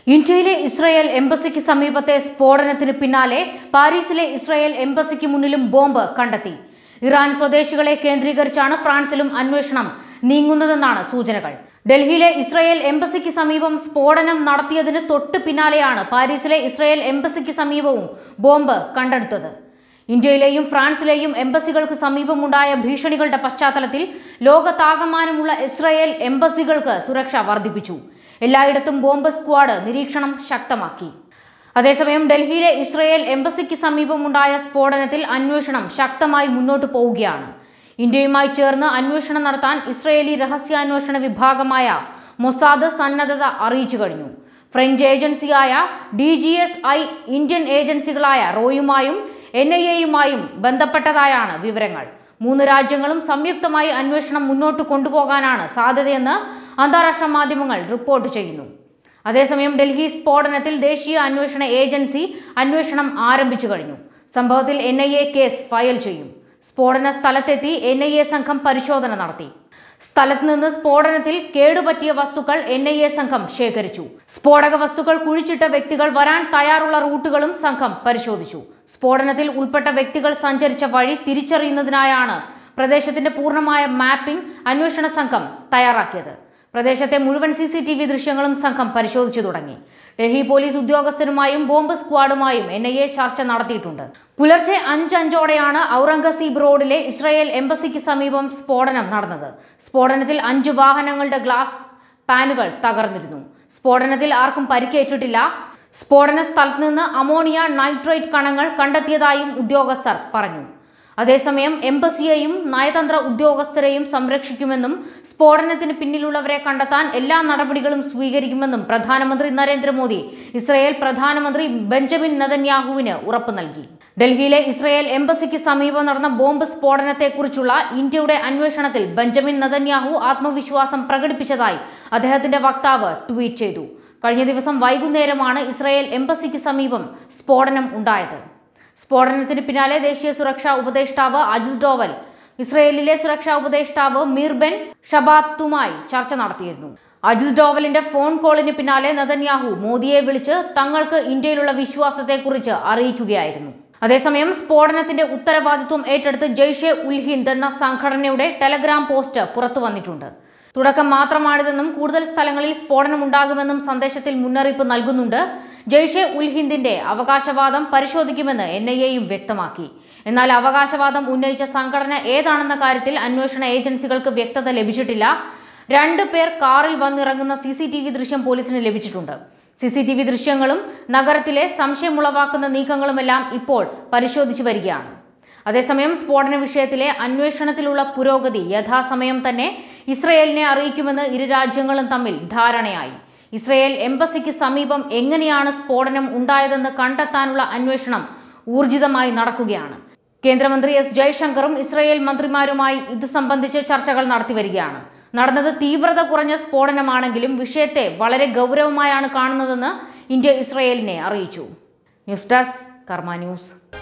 ഇന്ത്യയിലെ ഇസ്രായേൽ എംബസിക്ക് സമീപത്തെ സ്ഫോടനത്തിന് പിന്നാലെ പാരീസിലെ ഇസ്രായേൽ എംബസിക്ക് മുന്നിലും ബോംബ് കണ്ടെത്തി ഇറാൻ സ്വദേശികളെ കേന്ദ്രീകരിച്ചാണ് ഫ്രാൻസിലും അന്വേഷണം നീങ്ങുന്നതെന്നാണ് സൂചനകൾ ഡൽഹിയിലെ ഇസ്രായേൽ എംബസിക്ക് സമീപം സ്ഫോടനം നടത്തിയതിന് തൊട്ട് പിന്നാലെയാണ് പാരീസിലെ ഇസ്രായേൽ എംബസിക്ക് സമീപവും ബോംബ് കണ്ടെടുത്തത് ഇന്ത്യയിലെയും ഫ്രാൻസിലെയും എംബസികൾക്ക് സമീപമുണ്ടായ ഭീഷണികളുടെ പശ്ചാത്തലത്തിൽ ലോകത്താകമാനമുള്ള ഇസ്രായേൽ എംബസികൾക്ക് സുരക്ഷ വർദ്ധിപ്പിച്ചു എല്ലായിടത്തും ബോംബ് സ്ക്വാഡ് നിരീക്ഷണം ശക്തമാക്കി അതേസമയം ഡൽഹിയിലെ ഇസ്രായേൽ എംബസിക്ക് സമീപമുണ്ടായ സ്ഫോടനത്തിൽ അന്വേഷണം ശക്തമായി മുന്നോട്ടു പോവുകയാണ് ഇന്ത്യയുമായി ചേർന്ന് അന്വേഷണം നടത്താൻ ഇസ്രയേലി രഹസ്യാന്വേഷണ വിഭാഗമായ മൊസാദ് സന്നദ്ധത അറിയിച്ചു കഴിഞ്ഞു ഫ്രഞ്ച് ഏജൻസിയായ D G S I Indian ഏജൻസികളായ റോയുമായും എൻ ഐ എയുമായും ബന്ധപ്പെട്ടതായാണ് വിവരങ്ങൾ മൂന്ന് രാജ്യങ്ങളും സംയുക്തമായി അന്വേഷണം മുന്നോട്ട് കൊണ്ടുപോകാനാണ് സാധ്യതയെന്ന് അന്താരാഷ്ട്ര മാധ്യമങ്ങൾ റിപ്പോർട്ട് ചെയ്യുന്നു അതേസമയം ഡൽഹി സ്ഫോടനത്തിൽ ദേശീയ അന്വേഷണ ഏജൻസി അന്വേഷണം ആരംഭിച്ചു കഴിഞ്ഞു സംഭവത്തിൽ N I A case file ചെയ്യും സ്ഫോടന സ്ഥലത്തെത്തി എൻ ഐ എ സംഘം പരിശോധന നടത്തി സ്ഥലത്ത് നിന്ന് സ്ഫോടനത്തിൽ കേടുപറ്റിയ വസ്തുക്കൾ എൻ ഐ എ സംഘം ശേഖരിച്ചു സ്ഫോടക വസ്തുക്കൾ കുഴിച്ചിട്ട വ്യക്തികൾ വരാൻ തയ്യാറുള്ള റൂട്ടുകളും സംഘം പരിശോധിച്ചു സ്ഫോടനത്തിൽ ഉൾപ്പെട്ട വ്യക്തികൾ സഞ്ചരിച്ച വഴി തിരിച്ചറിയുന്നതിനായാണ് പ്രദേശത്തിന്റെ പൂർണ്ണമായ മാപ്പിംഗ് അന്വേഷണ സംഘം തയ്യാറാക്കിയത് പ്രദേശത്തെ മുഴുവൻ സി സി ടി വി ദൃശ്യങ്ങളും സംഘം പരിശോധിച്ചു തുടങ്ങി ഡൽഹി പോലീസ് ഉദ്യോഗസ്ഥരുമായും ബോംബ് സ്ക്വാഡുമായും എൻ ഐ എ ചർച്ച നടത്തിയിട്ടുണ്ട് പുലർച്ചെ അഞ്ചഞ്ചോടെയാണ് ഔറംഗസീബ് റോഡിലെ ഇസ്രായേൽ എംബസിക്ക് സമീപം സ്ഫോടനം നടന്നത് സ്ഫോടനത്തിൽ അഞ്ച് വാഹനങ്ങളുടെ ഗ്ലാസ് പാനുകൾ തകർന്നിരുന്നു സ്ഫോടനത്തിൽ ആർക്കും പരിക്കേറ്റിട്ടില്ല സ്ഫോടന സ്ഥലത്ത് നിന്ന് അമോണിയ നൈട്രേറ്റ് കണങ്ങൾ കണ്ടെത്തിയതായും ഉദ്യോഗസ്ഥർ പറഞ്ഞു അതേസമയം എംബസിയെയും നയതന്ത്ര ഉദ്യോഗസ്ഥരെയും സംരക്ഷിക്കുമെന്നും സ്ഫോടനത്തിന് പിന്നിലുള്ളവരെ കണ്ടെത്താൻ എല്ലാ നടപടികളും സ്വീകരിക്കുമെന്നും പ്രധാനമന്ത്രി നരേന്ദ്രമോദി ഇസ്രയേൽ പ്രധാനമന്ത്രി ബെഞ്ചമിൻ നതന്യാഹുവിന് ഉറപ്പു നൽകി ഡൽഹിയിലെ ഇസ്രയേൽ എംബസിക്ക് സമീപം നടന്ന ബോംബ് സ്ഫോടനത്തെക്കുറിച്ചുള്ള ഇന്ത്യയുടെ അന്വേഷണത്തിൽ ബെഞ്ചമിൻ നതന്യാഹു ആത്മവിശ്വാസം പ്രകടിപ്പിച്ചതായി അദ്ദേഹത്തിന്റെ വക്താവ് ട്വീറ്റ് ചെയ്തു കഴിഞ്ഞ ദിവസം വൈകുന്നേരമാണ് ഇസ്രയേൽ എംബസിക്ക് സമീപം സ്ഫോടനം ഉണ്ടായത് സ്ഫോടനത്തിന് പിന്നാലെ ദേശീയ സുരക്ഷാ ഉപദേഷ്ടാവ് അജിത് ഡോവൽ ഇസ്രയേലിലെ സുരക്ഷാ ഉപദേഷ്ടാവ് മീർബെൻ ഷബാത്തുമായി ചർച്ച നടത്തിയിരുന്നു അജിത് ഡോവലിന്റെ ഫോൺ കോളിന് പിന്നാലെ നതന്യാഹു മോദിയെ വിളിച്ച് തങ്ങൾക്ക് ഇന്ത്യയിലുള്ള വിശ്വാസത്തെക്കുറിച്ച് അറിയിക്കുകയായിരുന്നു അതേസമയം സ്ഫോടനത്തിന്റെ ഉത്തരവാദിത്വം ഏറ്റെടുത്ത് ജെയ്ഷെ ഉൽ ഹിന്ദ് എന്ന സംഘടനയുടെ ടെലഗ്രാം പോസ്റ്റ് പുറത്തു വന്നിട്ടുണ്ട് തുടക്കം മാത്രമാണിതെന്നും കൂടുതൽ സ്ഥലങ്ങളിൽ സ്ഫോടനം ഉണ്ടാകുമെന്നും സന്ദേശത്തിൽ മുന്നറിയിപ്പ് നൽകുന്നുണ്ട് ജെയ്ഷെ ഉൽ ഹിന്ദിന്റെ അവകാശവാദം പരിശോധിക്കുമെന്ന് എൻ ഐ എയും വ്യക്തമാക്കി എന്നാൽ അവകാശവാദം ഉന്നയിച്ച സംഘടന ഏതാണെന്ന കാര്യത്തിൽ അന്വേഷണ ഏജൻസികൾക്ക് വ്യക്തത ലഭിച്ചിട്ടില്ല രണ്ടു പേർ കാറിൽ വന്നിറങ്ങുന്ന സി സി ടി വി ദൃശ്യം പോലീസിന് ലഭിച്ചിട്ടുണ്ട് സി സി ടി വി ദൃശ്യങ്ങളും നഗരത്തിലെ സംശയമുളവാക്കുന്ന നീക്കങ്ങളുമെല്ലാം ഇപ്പോൾ പരിശോധിച്ചു വരികയാണ് അതേസമയം സ്ഫോടന വിഷയത്തിലെ അന്വേഷണത്തിലുള്ള പുരോഗതി യഥാസമയം തന്നെ ഇസ്രയേലിനെ അറിയിക്കുമെന്ന് ഇരു രാജ്യങ്ങളും തമ്മിൽ ധാരണയായി ഇസ്രയേൽ എംബസിക്ക് സമീപം എങ്ങനെയാണ് സ്ഫോടനം ഉണ്ടായതെന്ന് കണ്ടെത്താനുള്ള അന്വേഷണം ഊർജിതമായി നടക്കുകയാണ് കേന്ദ്രമന്ത്രി എസ് ജയശങ്കറും ഇസ്രയേൽ മന്ത്രിമാരുമായി ഇത് സംബന്ധിച്ച് ചർച്ചകൾ നടത്തി വരികയാണ് നടന്നത് തീവ്രത കുറഞ്ഞ സ്ഫോടനമാണെങ്കിലും വിഷയത്തെ വളരെ ഗൗരവമായാണ് കാണുന്നതെന്ന് ഇന്ത്യ ഇസ്രയേലിനെ അറിയിച്ചു ന്യൂസ് ഡെസ്ക് കർമ്മ ന്യൂസ്